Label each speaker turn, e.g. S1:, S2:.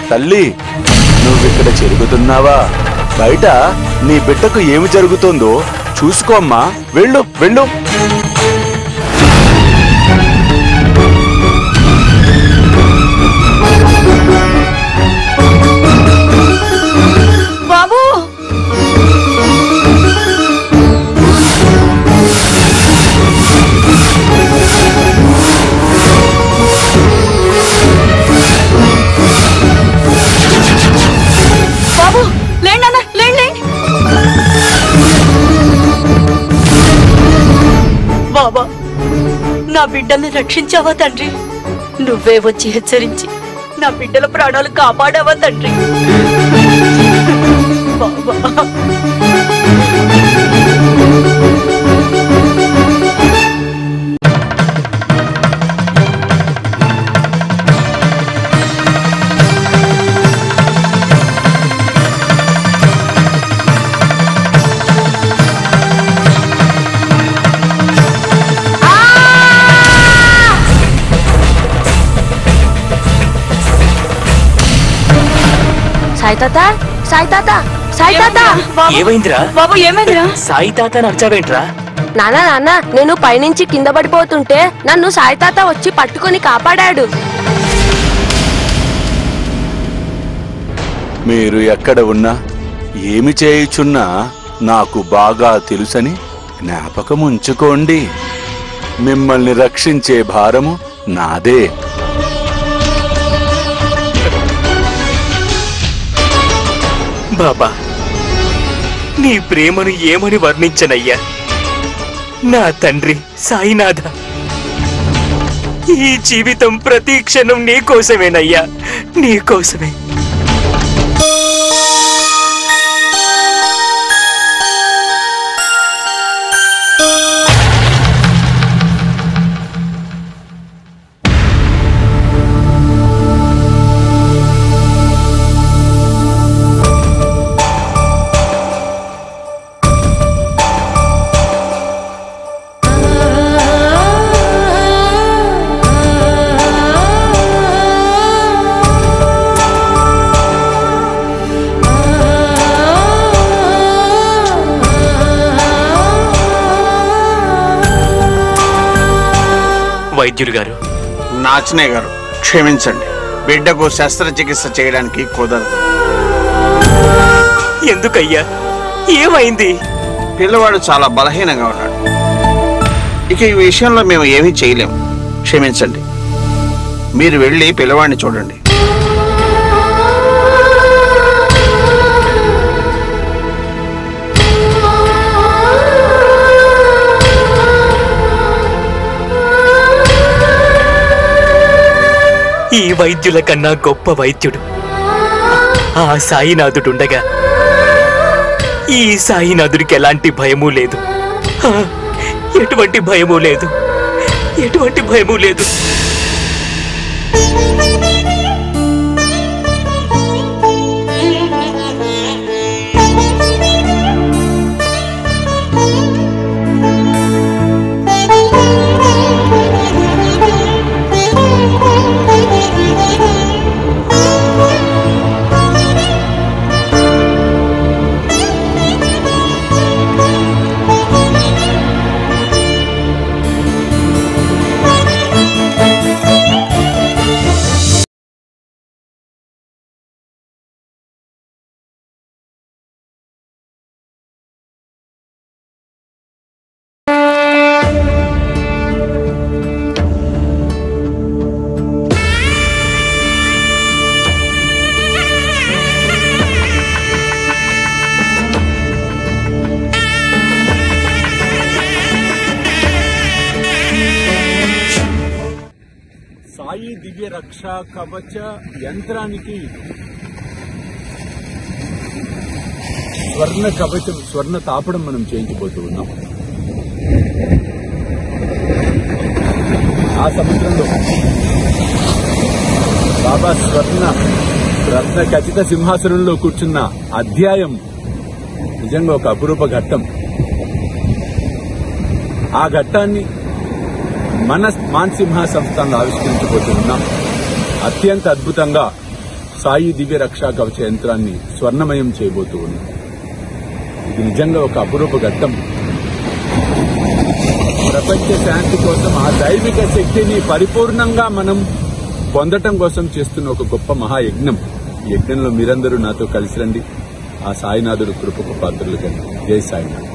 S1: తల్లి నువ్విక్కడ చెరుగుతున్నావా బయట నీ బిడ్డకు ఏమి జరుగుతుందో చూసుకోమ్మా వెళ్ళు వెళ్ళు
S2: బాబు బాబు లేండి అన్న లేండి లేండి బాబా నా బిడ్డల్ని రక్షించావా తండ్రి నువ్వే వచ్చి హెచ్చరించి నా బిడ్డల ప్రాణాలు కాపాడావా తండ్రి బాబా
S3: సాయి తాత సాయి తాత సాయి తాత
S2: బాబు,
S4: ఏమైందిరా
S2: బాబు ఏమైందిరా
S4: సాయి తాత నచ్చావేంట్రా
S3: నాన్న నాన్న నేను పైనుంచి కింద పడిపోతుంటే నన్ను సాయి తాత వచ్చి పట్టుకొని కాపాడాడు
S1: మీరు ఎక్కడ ఉన్నా ఏమి చేయుచున్నా నాకు బాగా తెలుసని జ్ఞాపకం ఉంచుకోండి మిమ్మల్ని రక్షించే భారము నాదే
S4: బాబా నీ ప్రేమను ఏమని వర్ణించనయ్యా నా తండ్రి సాయినాథ ఈ జీవితం ప్రతి క్షణం నీ కోసమేనయ్యా నీ కోసమే వైద్యుడు గారు
S5: నాచనే గారు క్షమించండి బిడ్డకు శస్త్రచికిత్స చేయడానికి కుదరదు
S4: ఎందుకయ్యా ఏమైంది
S5: పిల్లవాడు చాలా బలహీనంగా ఉన్నాడు ఇక ఈ విషయంలో మేము ఏమీ చేయలేము క్షమించండి మీరు వెళ్ళి పిల్లవాడిని చూడండి
S4: ఈ వైద్యుల కన్నా గొప్ప వైద్యుడు ఆ సాయినాథుడుండగా ఈ సాయినాథుడికి ఎలాంటి భయము లేదు ఆ, ఎటువంటి భయము లేదు ఎటువంటి భయము లేదు
S1: సాయి దివ్య రక్ష కవచ యంత్రానికి స్వర్ణ కవచం స్వర్ణ తాపడం మనం చేయించబోతూ ఉన్నాం ఆ సముద్రంలో బాబా స్వర్ణ రత్న ఖచ్చిత సింహాసనంలో కూర్చున్న అధ్యాయం నిజంగా ఒక అపురూప ఘట్టం ఆ ఘట్టాన్ని మన మాన్సింహ సంస్థలో ఆవిష్కరించబోతున్నాం అత్యంత అద్భుతంగా సాయి దివ్య రక్షా కవచ యంత్రాన్ని స్వర్ణమయం చేయబోతూ ఉన్నాం ఇది నిజంగా ఒక అపురూప ఘట్టం ప్రపంచ శాంతి కోసం ఆ దైవిక శక్తిని పరిపూర్ణంగా మనం పొందటం కోసం చేస్తున్న ఒక గొప్ప మహాయజ్ఞం ఈ యజ్ఞంలో మీరందరూ నాతో కలిసి రండి ఆ సాయినాథుడు కృపకు పాత్రలు కండి జై సాయినాథ్